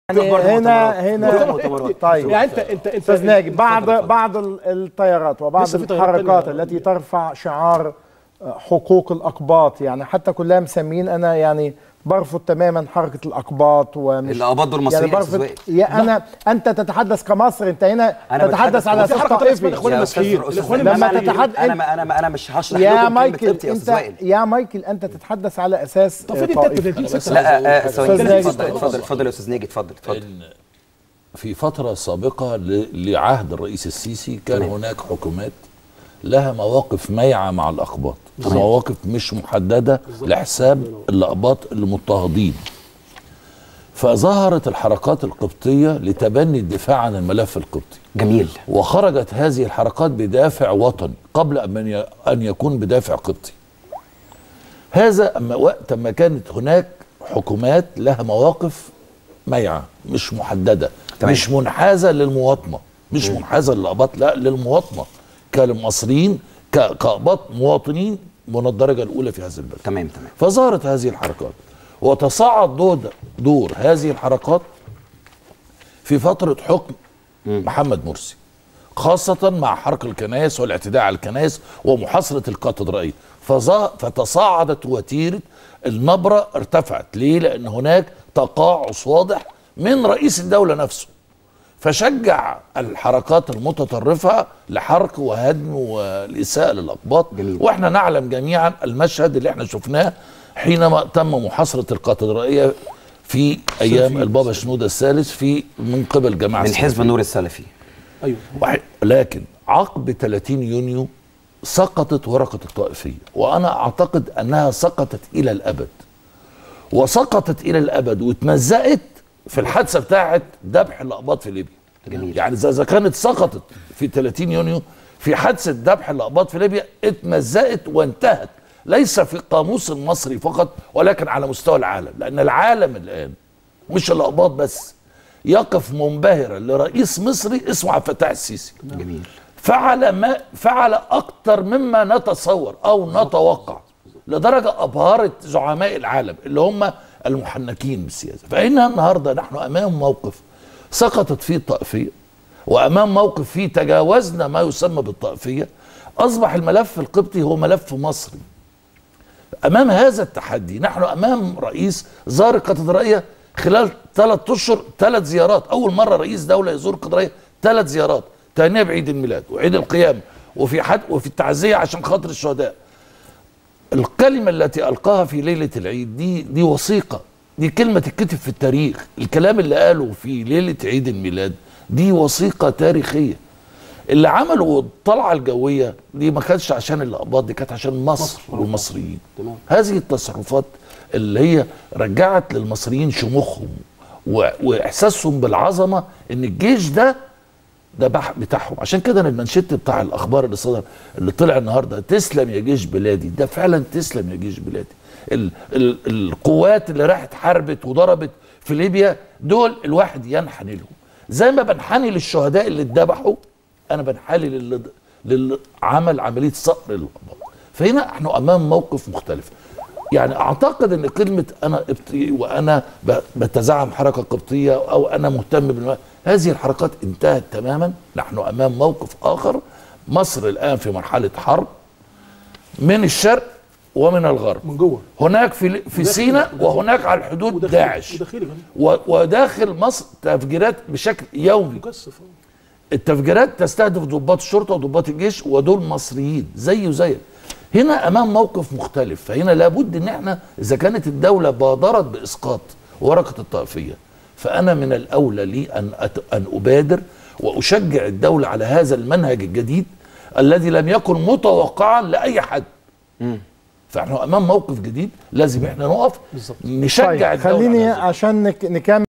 يعني هنا هنا مؤتمرات. طيب يعني انت انت انت استاذ ناجي بعض اتفضل، اتفضل. بعض ال- التيارات وبعض لسه في تيارات الحركات تانية. التي ترفع شعار حقوق الاقباط يعني حتى كلها مسمين انا يعني برفض تماما حركه الاقباط ومش الأقباط دول مصريين يعني يا أستاذ برفض وائل. يا انا انت تتحدث كمصر انت هنا أنا تتحدث بتحدث على وفي اساس حركة تانية اسمها طائفي الإخوان يا المسيحيين. أستاذ- الإخوان أستاذ لما المسيحيين. تتحدث- انا ما انا ما انا مش هشرح يا لكم كلمة مايكل قبطي يا انت استاذ وائل يا مايكل انت تتحدث على اساس طب فين طائفي. التالتة دي ستة لا آه، ثواني أستاذ ناجي. اتفضل اتفضل اتفضل يا استاذ ناجي اتفضل اتفضل ان في فتره سابقه ل- لعهد الرئيس السيسي كان تمام. هناك حكومات لها مواقف ميعه مع الاقباط مواقف مش محدده لحساب الاقباط المضطهدين فظهرت الحركات القبطيه لتبني الدفاع عن الملف القبطي جميل وخرجت هذه الحركات بدافع وطني قبل أن ي- أن يكون بدافع قبطي هذا أما وقت ما كانت هناك حكومات لها مواقف ميعة مش محددة تمام. مش منحازة للمواطنة مش منحازة للأباط لا للمواطنة كالمصريين ك- كأباط مواطنين من الدرجة الأولى في هذا البلد تمام تمام فظهرت هذه الحركات وتصاعد دور, دور هذه الحركات في فترة حكم محمد مرسي خاصة مع حرق الكنائس والاعتداء على الكنائس ومحاصرة الكاتدرائية فظا- فتصاعدت وتيرة النبرة ارتفعت ليه؟ لأن هناك تقاعس واضح من رئيس الدولة نفسه فشجع الحركات المتطرفة لحرق وهدم والإساءة للأقباط جميل. واحنا نعلم جميعا المشهد اللي احنا شفناه حينما تم محاصرة الكاتدرائية في أيام البابا شنودة الثالث في من قبل جماعة من حزب السلفية. النور السلفي ايوه وح- لكن عقب 30 يونيو سقطت ورقة الطائفية وأنا أعتقد أنها سقطت إلى الأبد وسقطت إلى الأبد واتمزقت في الحادثة بتاعت ذبح الأقباط في ليبيا جميل. يعني إذا إذا كانت سقطت في 30 يونيو في حادثة ذبح الأقباط في ليبيا اتمزقت وانتهت ليس في القاموس المصري فقط ولكن على مستوى العالم لأن العالم الآن مش الأقباط بس يقف منبهرا لرئيس مصري اسمه عبد الفتاح السيسي جميل فعل ما فعل اكتر مما نتصور او نتوقع لدرجه ابهرت زعماء العالم اللي هم المحنكين بالسياسه فإن النهارده نحن امام موقف سقطت فيه الطائفيه وامام موقف فيه تجاوزنا ما يسمى بالطائفيه اصبح الملف القبطي هو ملف مصري امام هذا التحدي نحن امام رئيس زار الكاتدرائيه خلال ثلاث اشهر ثلاث زيارات اول مره رئيس دوله يزور الكاتدرائيه ثلاث زيارات تهنئه بعيد الميلاد وعيد القيامه وفي حد وفي التعزيه عشان خاطر الشهداء الكلمه التي القاها في ليله العيد دي دي وثيقه دي كلمه تتكتب في التاريخ الكلام اللي قاله في ليله عيد الميلاد دي وثيقه تاريخيه اللي عملوا الطلعه الجويه دي ما كانتش عشان الاقباط دي كانت عشان مصر والمصريين تمام. هذه التصرفات اللي هي رجعت للمصريين شموخهم و- واحساسهم بالعظمه ان الجيش ده ده بح- بتاعهم عشان كده انا المنشط بتاع الاخبار اللي صدر اللي طلع النهارده تسلم يا جيش بلادي ده فعلا تسلم يا جيش بلادي ال ال القوات اللي راحت حاربت وضربت في ليبيا دول الواحد ينحني لهم زي ما بنحني للشهداء اللي اتذبحوا انا بنحني للي للي عمل عمليه صقر للأقباط فهنا احنا امام موقف مختلف يعني اعتقد ان كلمه انا قبطي وانا ب- بتزعم حركه قبطيه او انا مهتم بالم... هذه الحركات انتهت تماما نحن امام موقف اخر مصر الان في مرحله حرب من الشرق ومن الغرب من جوه هناك في في وداخل- سيناء وداخل- وهناك على الحدود وداخل- داعش وداخلي كمان. و- وداخل مصر تفجيرات بشكل يومي مكثف آه. التفجيرات تستهدف ضباط الشرطه وضباط الجيش ودول مصريين زيه زيك هنا امام موقف مختلف فهنا لابد ان احنا اذا كانت الدوله بادرت باسقاط ورقه الطائفيه فانا من الاولى لي ان أت... ان ابادر واشجع الدوله على هذا المنهج الجديد الذي لم يكن متوقعا لاي حد فاحنا امام موقف جديد لازم احنا نقف بالظبط. نشجع طيب الدوله على خليني هذا. عشان نك- نكمل